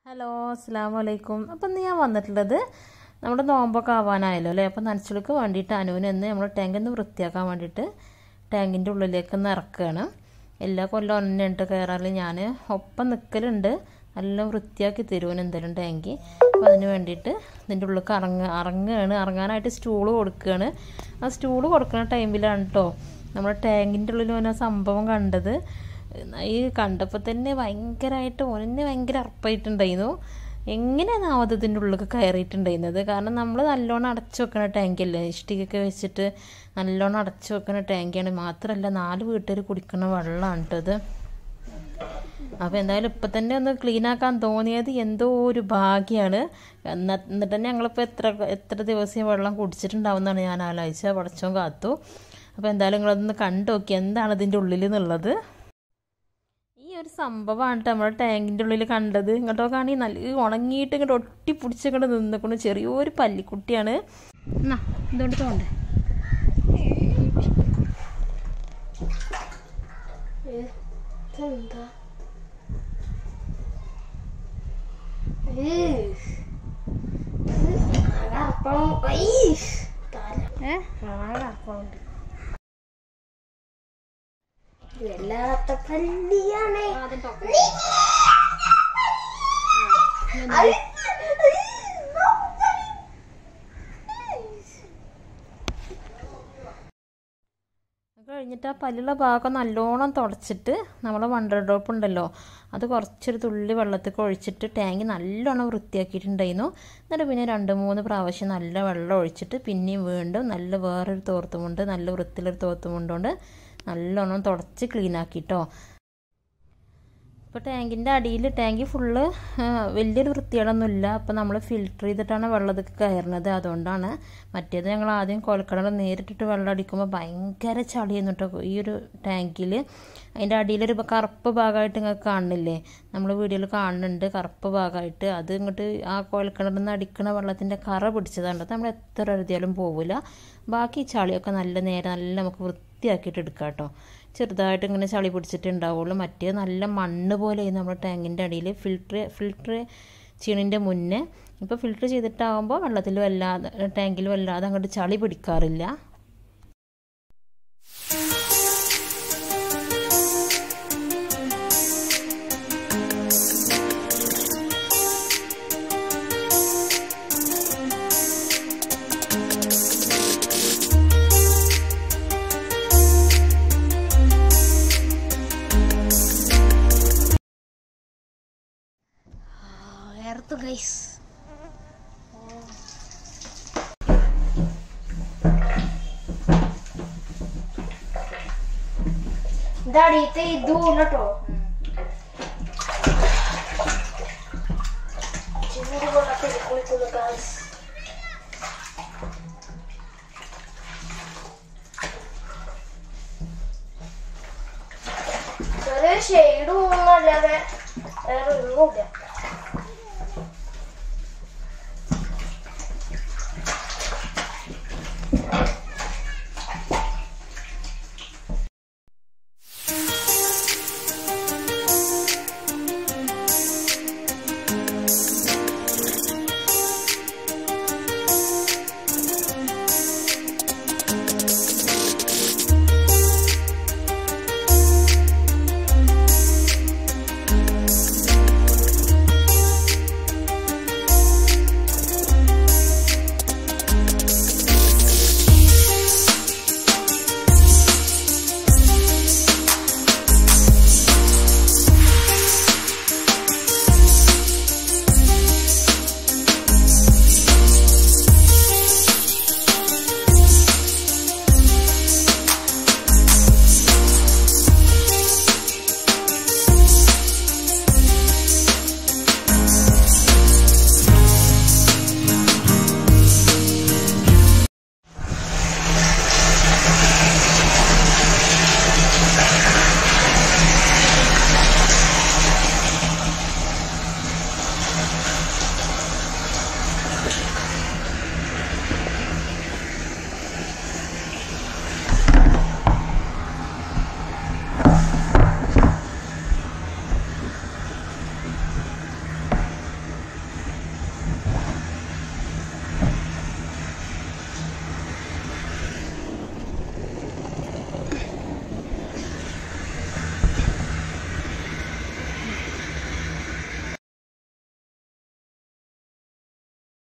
hello അസ്സാം വലൈക്കും അപ്പം ഇന്ന് ഞാൻ വന്നിട്ടുള്ളത് നമ്മുടെ നോമ്പൊക്കെ ആവാനായല്ലോ അല്ലേ അപ്പം നനച്ചുള്ളിക്ക് വേണ്ടിയിട്ട് അനുവിന് എന്ന് നമ്മൾ ടാങ്ക് ഒന്ന് വൃത്തിയാക്കാൻ വേണ്ടിയിട്ട് ടാങ്കിൻ്റെ ഉള്ളിലേക്ക് ഒന്ന് ഇറക്കുകയാണ് എല്ലാ കൊല്ലം ഒന്നിട്ട് കയറാറ് ഞാൻ ഒപ്പം നിൽക്കലുണ്ട് എല്ലാം വൃത്തിയാക്കി തരുവന് എന്തായാലും ടാങ്കി അപ്പം അതിന് വേണ്ടിയിട്ട് ഇതിൻ്റെ ഉള്ളിലേക്ക് ഇറങ്ങ ഇറങ്ങുകയാണ് ഇറങ്ങാനായിട്ട് സ്റ്റൂള് കൊടുക്കുകയാണ് ആ സ്റ്റൂള് കൊടുക്കുന്ന ടൈമിലാണ് കേട്ടോ നമ്മുടെ ടാങ്കിൻ്റെ ഉള്ളിൽ ഓന സംഭവം കണ്ടത് ഈ കണ്ടപ്പോൾ തന്നെ ഭയങ്കരമായിട്ട് ഓനെന്നെ ഭയങ്കര അറപ്പായിട്ടുണ്ടായിരുന്നു എങ്ങനെയാണ് ആവതത്തിൻ്റെ ഉള്ളിൽ കയറിയിട്ടുണ്ടായിരുന്നത് കാരണം നമ്മൾ നല്ലോണം അടച്ചു വെക്കണ ടാങ്കല്ലേ ഇഷ്ടികൊക്കെ വെച്ചിട്ട് നല്ലോണം അടച്ചു വെക്കണ ടാങ്കിയാണ് മാത്രമല്ല നാല് വീട്ടുകാർ കുടിക്കുന്ന വെള്ളമാണ് കേട്ടത് അപ്പോൾ എന്തായാലും ഇപ്പം തന്നെ ഒന്ന് ക്ലീൻ ആക്കാൻ തോന്നിയത് എന്തോ ഒരു ഭാഗ്യമാണ് എന്നിട്ട് തന്നെ ഞങ്ങളിപ്പോൾ എത്ര എത്ര ദിവസം വെള്ളം കുടിച്ചിട്ടുണ്ടാവുമെന്നാണ് ഞാൻ ആലോചിച്ചത് പടച്ചോൻ കാത്തു അപ്പോൾ എന്തായാലും നിങ്ങളതൊന്ന് കണ്ടു നോക്കി എന്താണ് ഇതിൻ്റെ ഉള്ളിൽ എന്നുള്ളത് ഈ ഒരു സംഭവമാണ് കേട്ടോ നമ്മുടെ ടാങ്കിൻ്റെ ഉള്ളിൽ കണ്ടത് ഇങ്ങോട്ടോ കാണി നല്ല ഉണങ്ങിയിട്ട് ഇങ്ങോട്ട് ഒട്ടി പിടിച്ചിങ്ങോട്ട് നിന്നിക്കൊണ്ട് ചെറിയൊരു പല്ലിക്കുട്ടിയാണ് എന്നാ ഇതുകൊണ്ട് തോണ്ടേ എന്താ ഏ വല്ലാത്ത പല്ലിയാണ് കഴിഞ്ഞിട്ട് ആ പല്ലുള്ള ഭാഗം നല്ലോണം തുടച്ചിട്ട് നമ്മളെ വണ്ടർ ഡ്രോപ്പ് ഉണ്ടല്ലോ അത് കുറച്ചൊരു തുള്ളി വെള്ളത്തിൽ ഒഴിച്ചിട്ട് ടാങ്ക് നല്ലോണം വൃത്തിയാക്കിയിട്ടുണ്ടായിരുന്നു എന്നിട്ട് പിന്നെ രണ്ട് മൂന്ന് പ്രാവശ്യം നല്ല വെള്ളം ഒഴിച്ചിട്ട് പിന്നെയും വീണ്ടും നല്ല വേറൊരു തോർത്തുമുണ്ട് നല്ല വൃത്തിയിലൊരു തോർത്തുമുണ്ടുകൊണ്ട് നല്ലോണം തുടച്ച് ക്ലീൻ ആക്കിട്ടോ ഇപ്പോൾ ടാങ്കിൻ്റെ അടിയിൽ ടാങ്ക് ഫുള്ള് വലിയൊരു വൃത്തികേടൊന്നുമില്ല അപ്പോൾ നമ്മൾ ഫിൽറ്റർ ചെയ്തിട്ടാണ് വെള്ളത്തിൽ കയറുന്നത് അതുകൊണ്ടാണ് മറ്റേത് ഞങ്ങൾ ആദ്യം കോൽക്കടൽ നേരിട്ടിട്ട് വെള്ളം അടിക്കുമ്പോൾ ഭയങ്കര ചളിയായിരുന്നു കേട്ടോ ഈ ഒരു ടാങ്കിൽ അതിൻ്റെ അടിയിലൊരു കറുപ്പ് ഭാഗമായിട്ട് നിങ്ങൾക്ക് കാണുന്നില്ലേ നമ്മൾ വീഡിയോയിൽ കാണുന്നുണ്ട് കറുപ്പ് ഭാഗമായിട്ട് അത് ഇങ്ങോട്ട് ആ കോൽക്കിണറിൽ നിന്ന് അടിക്കണ വെള്ളത്തിൻ്റെ കറ പിടിച്ചതാണ് നമ്മൾ എത്ര എഴുതിയാലും പോവില്ല ബാക്കി ചളിയൊക്കെ നല്ല നേരെ നല്ല നമുക്ക് വൃത്തിയാക്കിയിട്ട് എടുക്കാം കേട്ടോ ചെറുതായിട്ട് ഇങ്ങനെ ചളി പിടിച്ചിട്ടുണ്ടാവുള്ളൂ മറ്റേ നല്ല മണ്ണ് പോലെ നമ്മുടെ ടാങ്കിൻ്റെ അടിയിൽ ഫിൽറ്റർ ഫിൽറ്റർ ചെയ്യണതിൻ്റെ മുന്നേ ഇപ്പോൾ ഫിൽറ്റർ ചെയ്തിട്ടാകുമ്പോൾ വെള്ളത്തിൽ വല്ലാതെ ടാങ്കിൽ വല്ലാതെ അങ്ങോട്ട് ചളി പിടിക്കാറില്ല വേർത്തു ഗൈസ് ഇതടിയത്തെ ഇതും കേട്ടോ ചൂട് വെള്ളത്തിൽ കുളിക്കുന്നു ഗൈസ് ചെറിയ ഷെയ്ഡ് പോകുന്നല്ലാതെ വേറെ ഒന്നുമില്ല